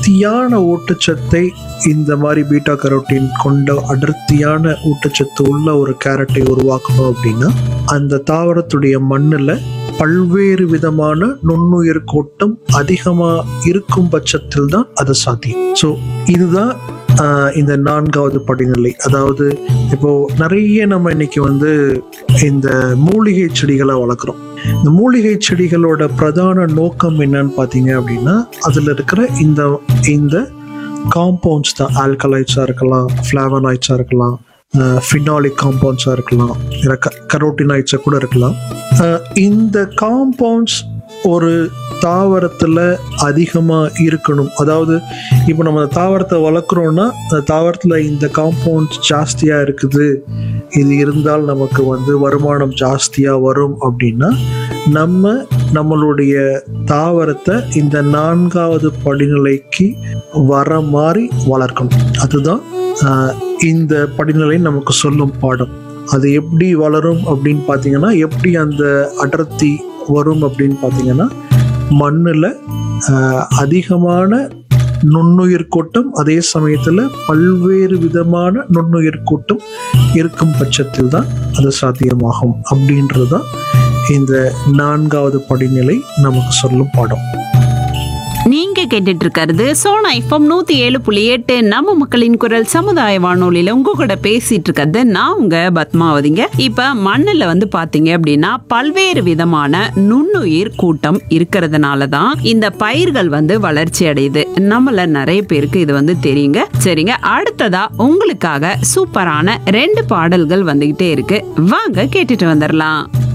அடர்த்தியான ஊட்டச்சத்தை இந்த மாதிரி பீட்டா கரோட்டின் கொண்ட அடர்த்தியான ஊட்டச்சத்து உள்ள ஒரு கேரட்டை உருவாக்கணும் அப்படின்னா அந்த தாவரத்துடைய மண்ணில் பல்வேறு விதமான நுண்ணுயிர் கூட்டம் அதிகமாக இருக்கும் பட்சத்தில் தான் அது சாத்தியம் ஸோ இதுதான் ஆஹ், இந்த நான்காவது படிநிலை அதாவது இப்போ நிறைய நம்ம இன்னைக்கு வந்து இந்த மூலிகை செடிகளை வளர்க்குறோம் இந்த மூலிகை செடிகளோட பிரதான நோக்கம் என்னன்னு பார்த்தீங்க அப்படின்னா அதில் இருக்கிற இந்த இந்த காம்பவுண்ட்ஸ் தான் ஆல்கலைட்ஸாக இருக்கலாம் ஃப்ளாவனாய்ட்ஸாக இருக்கலாம் ஃபினாலிக் காம்பவுண்ட்ஸாக இருக்கலாம் இல்லை கரோட்டினாய்ட்ஸாக கூட இருக்கலாம் அஹ் இந்த காம்பவுண்ட்ஸ் ஒரு தாவரத்தில் அதிகமாக இருக்கணும் அதாவது இப்போ நம்ம அந்த தாவரத்தை வளர்க்குறோன்னா அந்த தாவரத்தில் இந்த காம்பவுண்ட்ஸ் ஜாஸ்தியாக இருக்குது இது இருந்தால் நமக்கு வந்து வருமானம் ஜாஸ்தியாக வரும் அப்படின்னா நம்ம நம்மளுடைய தாவரத்தை இந்த நான்காவது படிநிலைக்கு வர மாதிரி வளர்க்கணும் அதுதான் ஆஹ், இந்த படிநிலை நமக்கு சொல்லும் பாடம் அது எப்படி வளரும் அப்படின்னு பார்த்தீங்கன்னா எப்படி அந்த அடர்த்தி வரும் அப்படின்னு பார்த்தீங்கன்னா மண்ணில் அதிகமான நுண்ணுயிர் கூட்டம் அதே சமயத்தில் பல்வேறு விதமான நுண்ணுயிர் கூட்டம் இருக்கும் பட்சத்தில் தான் அது சாத்தியமாகும் அப்படின்றது தான் இந்த நான்காவது படிநிலை நமக்கு சொல்லும் பாடம் நீங்க கேட்டுட்டு இருக்கிறது சோனா எஃப்எம் நூத்தி ஏழு புள்ளி எட்டு நம்ம மக்களின் குரல் சமுதாய வானொலியில உங்க கூட பேசிட்டு இருக்கிறது நான் உங்க பத்மாவதிங்க இப்ப மண்ணுல வந்து பாத்தீங்க அப்படின்னா பல்வேறு விதமான நுண்ணுயிர் கூட்டம் இருக்கிறதுனால தான் இந்த பயிர்கள் வந்து வளர்ச்சி அடையுது நம்மள நிறைய பேருக்கு இது வந்து தெரியுங்க சரிங்க அடுத்ததா உங்களுக்காக சூப்பரான ரெண்டு பாடல்கள் வந்துகிட்டே இருக்கு வாங்க கேட்டுட்டு வந்துடலாம்